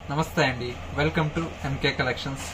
నమస్తే అండి welcome to MK collections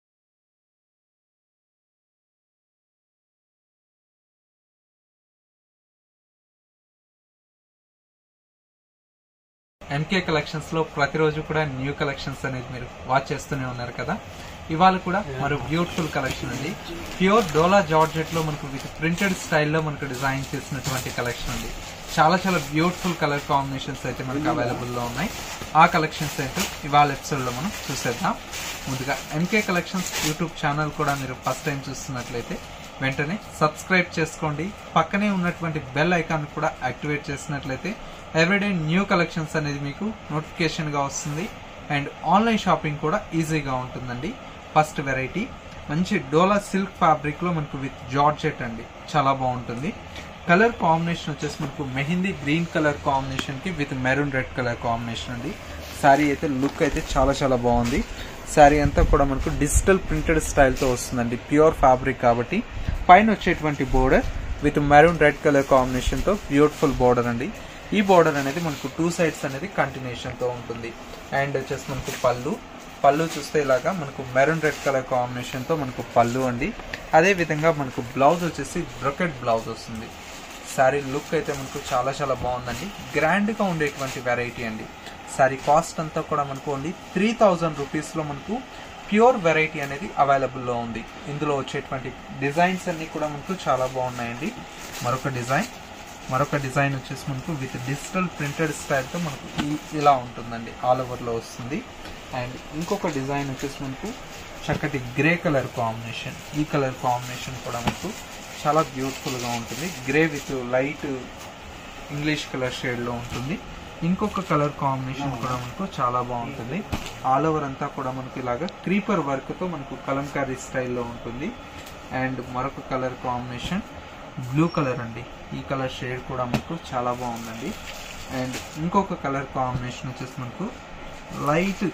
MK collections లో ప్రతిరోజు కూడా న్యూ కలెక్షన్స్ అనేది మీరు వాచ్ చేస్తూనే ఉన్నారు కదా ఇవాళ కూడా మరో బ్యూటిఫుల్ కలెక్షన్ అండి ప్యూర్ డోలా జార్జెట్ లో మనకు విత్ ప్రింటెడ్ స్టైల్లో మనకు డిజైన్ చేసినటువంటి కలెక్షన్ అండి చాలా చాలా బ్యూటిఫుల్ కలర్ కాంబినేషన్స్ అయితే మనకు అవైలబుల్ లో ఉన్నాయి ఆ కలెక్షన్స్ అయితే ఇవాళ ఎపిసోడ్ లో మనం చూసేద్దాం ముందుగా ఎంకే కలెక్షన్స్ యూట్యూబ్ ఛానల్ కూడా మీరు ఫస్ట్ టైం చూస్తున్నట్లయితే వెంటనే సబ్స్క్రైబ్ చేసుకోండి పక్కనే ఉన్నటువంటి బెల్ ఐకాన్ కూడా యాక్టివేట్ చేసినట్లయితే ఎవ్రీడే న్యూ కలెక్షన్స్ అనేది మీకు నోటిఫికేషన్ గా వస్తుంది అండ్ ఆన్లైన్ షాపింగ్ కూడా ఈజీగా ఉంటుందండి ఫస్ట్ వెరైటీ మంచి డోలా సిల్క్ ఫ్యాబ్రిక్ లో మనకు విత్ జార్జెట్ అండి చాలా బాగుంటుంది కలర్ కాంబినేషన్ వచ్చేసి మనకు మెహందీ గ్రీన్ కలర్ కాంబినేషన్ కి with maroon red colour combination అండి శారీ అయితే లుక్ అయితే చాలా చాలా బాగుంది శారీ అంతా కూడా మనకు డిజిటల్ ప్రింటెడ్ స్టైల్తో వస్తుందండి ప్యూర్ ఫ్యాబ్రిక్ కాబట్టి పైన వచ్చేటువంటి border with maroon red colour కాంబినేషన్తో బ్యూటిఫుల్ బోర్డర్ అండి ఈ బోర్డర్ అనేది మనకు టూ సైడ్స్ అనేది కంటిన్యూషన్తో ఉంటుంది అండ్ వచ్చేసి మనకు పళ్ళు పళ్ళు చూస్తే ఇలాగా మనకు మెరూన్ రెడ్ కలర్ కాంబినేషన్తో మనకు పళ్ళు అండి అదే విధంగా మనకు బ్లౌజ్ వచ్చేసి బ్రొకెట్ బ్లౌజ్ వస్తుంది శారీ లుక్ అయితే మనకు చాలా చాలా బాగుందండి గ్రాండ్గా ఉండేటువంటి వెరైటీ అండి శారీ కాస్ట్ అంతా కూడా మనకు ఓన్లీ త్రీ థౌజండ్ రూపీస్లో మనకు ప్యూర్ వెరైటీ అనేది అవైలబుల్లో ఉంది ఇందులో వచ్చేటువంటి డిజైన్స్ అన్నీ కూడా మనకు చాలా బాగున్నాయండి మరొక డిజైన్ మరొక డిజైన్ వచ్చేసి మనకు విత్ డిజిటల్ ప్రింటెడ్ స్టైల్తో మనకు ఈ ఇలా ఉంటుందండి ఆల్ ఓవర్లో వస్తుంది అండ్ ఇంకొక డిజైన్ వచ్చేసి మనకు చక్కటి గ్రే కలర్ కాంబినేషన్ ఈ కలర్ కాంబినేషన్ కూడా మనకు చాలా బ్యూటిఫుల్గా ఉంటుంది grey with light English colour షేడ్లో ఉంటుంది ఇంకొక కలర్ కాంబినేషన్ కూడా మనకు చాలా బాగుంటుంది ఆల్ ఓవర్ అంతా కూడా మనకు ఇలాగా క్రీపర్ వర్క్తో మనకు కలంకారీ స్టైల్లో ఉంటుంది అండ్ మరొక కలర్ కాంబినేషన్ బ్లూ కలర్ అండి ఈ కలర్ షేడ్ కూడా మనకు చాలా బాగుందండి అండ్ ఇంకొక కలర్ కాంబినేషన్ వచ్చేసి మనకు లైట్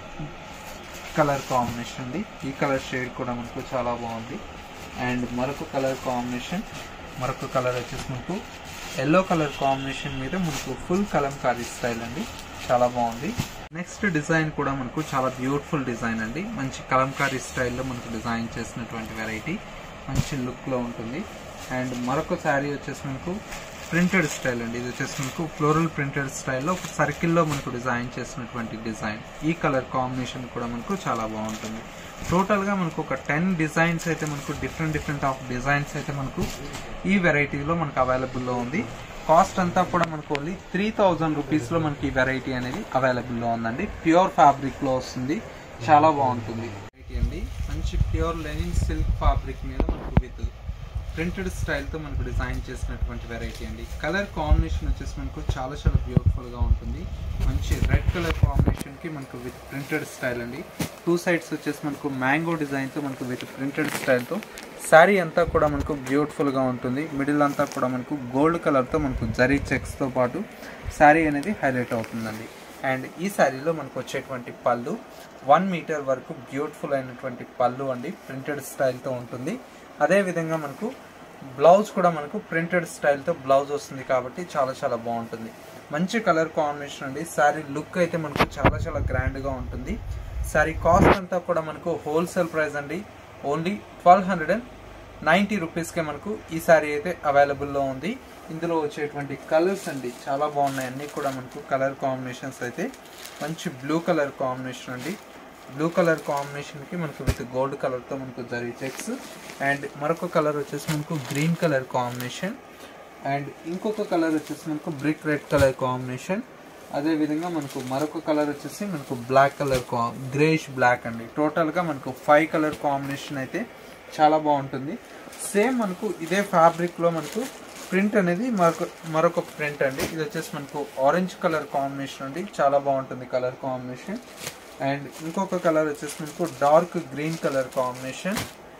కలర్ కాంబినేషన్ ఉంది ఈ కలర్ షేడ్ కూడా మనకు చాలా బాగుంది అండ్ మరొక కలర్ కాంబినేషన్ మరొక కలర్ వచ్చేసి మనకు ఎల్లో కలర్ కాంబినేషన్ మీద మనకు ఫుల్ కలంకారీ స్టైల్ అండి చాలా బాగుంది నెక్స్ట్ డిజైన్ కూడా మనకు చాలా బ్యూటిఫుల్ డిజైన్ అండి మంచి కలంకారీ స్టైల్లో మనకు డిజైన్ చేసినటువంటి వెరైటీ మంచి లుక్లో ఉంటుంది అండ్ మరొక శారీ వచ్చేసి మనకు ప్రింటెడ్ స్టైల్ అండి ఇది వచ్చేసి మనకు ఫ్లోరల్ ప్రింటెడ్ స్టైల్లో ఒక సర్కిల్లో మనకు డిజైన్ చేసినటువంటి డిజైన్ ఈ కలర్ కాంబినేషన్ కూడా మనకు చాలా బాగుంటుంది టోటల్గా మనకు ఒక టెన్ డిజైన్స్ అయితే మనకు డిఫరెంట్ డిఫరెంట్ ఆఫ్ డిజైన్స్ అయితే మనకు ఈ వెరైటీలో మనకు అవైలబుల్లో ఉంది కాస్ట్ అంతా కూడా మనకు ఓన్లీ త్రీ థౌజండ్ రూపీస్లో మనకి ఈ వెరైటీ అనేది అవైలబుల్లో ఉందండి ప్యూర్ ఫ్యాబ్రిక్లో వస్తుంది చాలా బాగుంటుంది వెరైటీ అండి మంచి ప్యూర్ లెనిన్ సిల్క్ ఫ్యాబ్రిక్ మీద మనకు విత్ ప్రింటెడ్ స్టైల్తో మనకు డిజైన్ చేసినటువంటి వెరైటీ అండి కలర్ కాంబినేషన్ వచ్చేసి మనకు చాలా చాలా బ్యూటిఫుల్గా ఉంటుంది మంచి రెడ్ కలర్ కాంబినేషన్కి మనకు విత్ ప్రింటెడ్ స్టైల్ అండి టూ సైడ్స్ వచ్చేసి మనకు మ్యాంగో డిజైన్తో మనకు విత్ ప్రింటెడ్ స్టైల్తో శారీ అంతా కూడా మనకు బ్యూటిఫుల్గా ఉంటుంది మిడిల్ అంతా కూడా మనకు గోల్డ్ కలర్తో మనకు జరీ చెక్స్తో పాటు శారీ అనేది హైలైట్ అవుతుందండి అండ్ ఈ శారీలో మనకు వచ్చేటువంటి పళ్ళు వన్ మీటర్ వరకు బ్యూటిఫుల్ అయినటువంటి పళ్ళు అండి ప్రింటెడ్ స్టైల్తో ఉంటుంది అదే విధంగా మనకు బ్లౌజ్ కూడా మనకు ప్రింటెడ్ స్టైల్తో బ్లౌజ్ వస్తుంది కాబట్టి చాలా చాలా బాగుంటుంది మంచి కలర్ కాంబినేషన్ అండి శారీ లుక్ అయితే మనకు చాలా చాలా గ్రాండ్గా ఉంటుంది శారీ కాస్ట్ అంతా కూడా మనకు హోల్సేల్ ప్రైస్ అండి only twelve hundred and ninety రూపీస్కే మనకు ఈ శారీ అయితే అవైలబుల్లో ఉంది ఇందులో వచ్చేటువంటి కలర్స్ అండి చాలా బాగున్నాయి అన్నీ కూడా మనకు కలర్ కాంబినేషన్స్ అయితే మంచి బ్లూ కలర్ కాంబినేషన్ అండి బ్లూ కలర్ కాంబినేషన్కి మనకు విత్ గోల్డ్ కలర్తో మనకు జరీ చెక్స్ అండ్ మరొక కలర్ వచ్చేసి మనకు గ్రీన్ కలర్ కాంబినేషన్ అండ్ ఇంకొక కలర్ వచ్చేసి మనకు బ్రిక్ రెడ్ కలర్ కాంబినేషన్ అదే విధంగా మనకు మరొక కలర్ వచ్చేసి మనకు బ్లాక్ కలర్ కా గ్రేష్ బ్లాక్ అండి టోటల్గా మనకు ఫైవ్ కలర్ కాంబినేషన్ అయితే చాలా బాగుంటుంది సేమ్ మనకు ఇదే ఫ్యాబ్రిక్లో మనకు ప్రింట్ అనేది మరొక మరొక ప్రింట్ అండి ఇది వచ్చేసి మనకు ఆరెంజ్ కలర్ కాంబినేషన్ అండి చాలా బాగుంటుంది కలర్ కాంబినేషన్ అండ్ ఇంకొక కలర్ వచ్చేసి మనకు dark green colour combination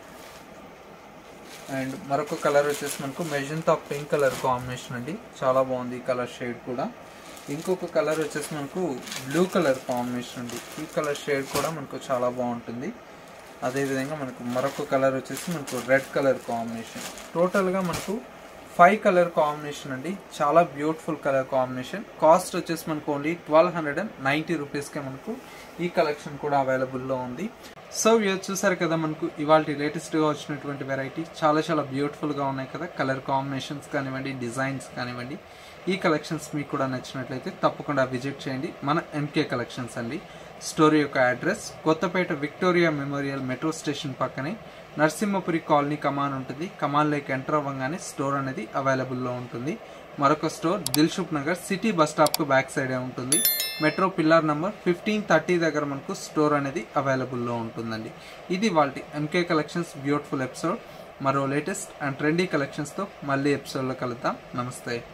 and మరొక కలర్ వచ్చేసి మనకు మెజంతా పింక్ కలర్ కాంబినేషన్ అండి చాలా బాగుంది ఈ కలర్ షేడ్ కూడా ఇంకొక కలర్ వచ్చేసి మనకు బ్లూ కలర్ కాంబినేషన్ అండి ఈ కలర్ షేడ్ కూడా మనకు చాలా బాగుంటుంది అదేవిధంగా మనకు మరొక కలర్ వచ్చేసి మనకు రెడ్ కలర్ కాంబినేషన్ టోటల్గా మనకు ఫైవ్ కలర్ కాంబినేషన్ అండి చాలా బ్యూటిఫుల్ కలర్ కాంబినేషన్ కాస్ట్ వచ్చేసి మనకు only twelve hundred and ninety రూపీస్కే మనకు ఈ కలెక్షన్ కూడా అవైలబుల్లో ఉంది సో ఇవి చూసారు కదా మనకు ఇవాళ లేటెస్ట్గా వచ్చినటువంటి వెరైటీ చాలా చాలా బ్యూటిఫుల్గా ఉన్నాయి కదా కలర్ కాంబినేషన్స్ కానివ్వండి డిజైన్స్ కానివ్వండి ఈ కలెక్షన్స్ మీకు కూడా నచ్చినట్లయితే తప్పకుండా విజిట్ చేయండి మన ఎంకే కలెక్షన్స్ అండి స్టోరీ యొక్క address Kothapet Victoria Memorial metro station పక్కనే నరసింహపురి కాలనీ కమాన్ ఉంటుంది కమాన్ లేక్ ఎంటర్ అవ్వగానే స్టోర్ అనేది అవైలబుల్లో ఉంటుంది మరొక store Dilsukh Nagar city bus స్టాప్కు బ్యాక్ సైడే ఉంటుంది metro pillar number fifteen thirty దగ్గర మనకు స్టోర్ అనేది అవైలబుల్లో ఉంటుందండి ఇది వాళ్ళ ఎంకే కలెక్షన్స్ బ్యూటిఫుల్ ఎపిసోడ్ మరో లేటెస్ట్ అండ్ ట్రెండీ కలెక్షన్స్తో మళ్ళీ ఎపిసోడ్లో కలుద్దాం నమస్తే